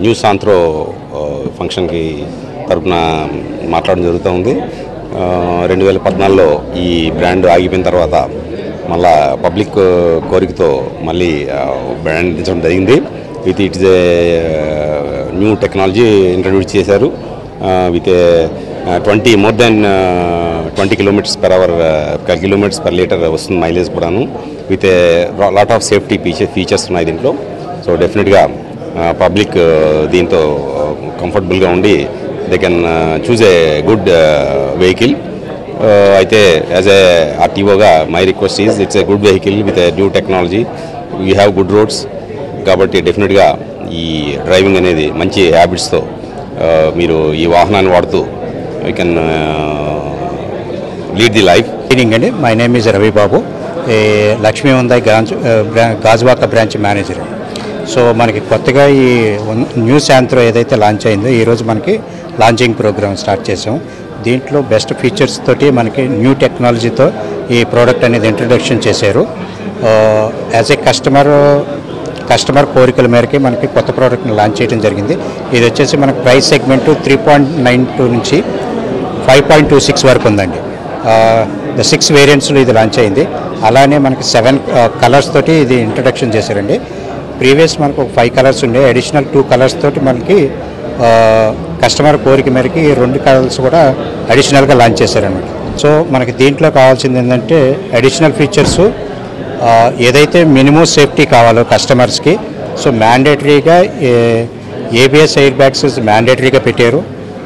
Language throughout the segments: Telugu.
న్యూస్ ఆంథ్రో ఆ, ఫంక్షన్కి తరపున మాట్లాడడం జరుగుతూ ఉంది రెండు వేల పద్నాలుగులో ఈ బ్రాండ్ ఆగిపోయిన తర్వాత మళ్ళా పబ్లిక్ కోరికతో మళ్ళీ ఆ, బ్రాండ్ దించడం జరిగింది with it is a new technology introduce చేశారు with twenty more than twenty kilometres per hour kilometres per litre వస్తుంది మైలేజ్ కూడాను with a lot of safety feature features ఉన్నాయి దీంట్లో సో డెఫినెట్గా పబ్లిక్ దీంతో కంఫర్టబుల్గా ఉండి they can choose a good vehicle అయితే యాజ్ ఏ ఆర్టీఓగా my request is it's a good vehicle with a new technology you have good roads కాబట్టి డెఫినెట్గా ఈ డ్రైవింగ్ అనేది మంచి హ్యాబిట్స్తో మీరు ఈ వాహనాన్ని వాడుతూ you can lead the life evening అండి my name is Ravi Babu ఈ లక్ష్మీ ఉందాయి బ్రాంచ్ బ్రా- గాజువాక బ్రాంచ్ మేనేజర్ సో మనకి కొత్తగా ఈ ఉన్- న్యూ శాంత్రో ఏదైతే లాంచ్ అయిందో ఈరోజు మనకి లాంచింగ్ ప్రోగ్రామ్ స్టార్ట్ చేసాం దీంట్లో బెస్ట్ ఫీచర్స్ తోటి మనకి న్యూ టెక్నాలజీతో ఈ ప్రోడక్ట్ అనేది ఇంట్రడక్షన్ చేశారు యాజ్ ఏ కస్టమర్ కస్టమర్ కోరికల మేరకి మనకి కొత్త ప్రోడక్ట్ని లాంచ్ చేయడం జరిగింది ఇది వచ్చేసి మనకి price segment three point nine two నుంచి ఫైవ్ పాయింట్ టూ సిక్స్ వరకు ఉందండి ద సిక్స్ వేరియంట్స్లో ఇది లాంచ్ అయింది అలానే మనకి సెవెన్ కలర్స్ తోటి ఇది ఇంట్రడక్షన్ చేశారండి ప్రీవియస్ మనకు ఒక ఫైవ్ కలర్స్ ఉండే అడిషనల్ టూ కలర్స్ తోటి మనకి కస్టమర్ కోరిక మేరకి ఈ రెండు కలర్స్ కూడా అడిషనల్గా లాంచ్ చేశారనమాట సో మనకి దీంట్లో కావాల్సింది ఏంటంటే అడిషనల్ ఫీచర్స్ ఏదైతే మినిమం సేఫ్టీ కావాలో కస్టమర్స్కి సో మ్యాండేటరీగా ఏబిఎస్ ఎయిర్ బ్యాగ్స్ మ్యాండేటరీగా పెట్టారు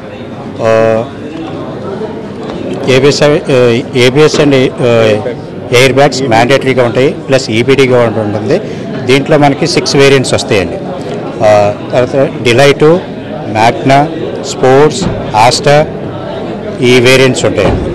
ABS ABS and air bags మ్యాండేటరీగా ఉంటాయి ప్లస్ ఈబీడీగా ఉంటుంది దీంట్లో మనకి సిక్స్ వేరియంట్స్ వస్తాయండి ఆ, తర్వాత డిలైటు మ్యాగ్నా స్పోర్ట్స్ ఆస్టా ఈ వేరియంట్స్ ఉంటాయండి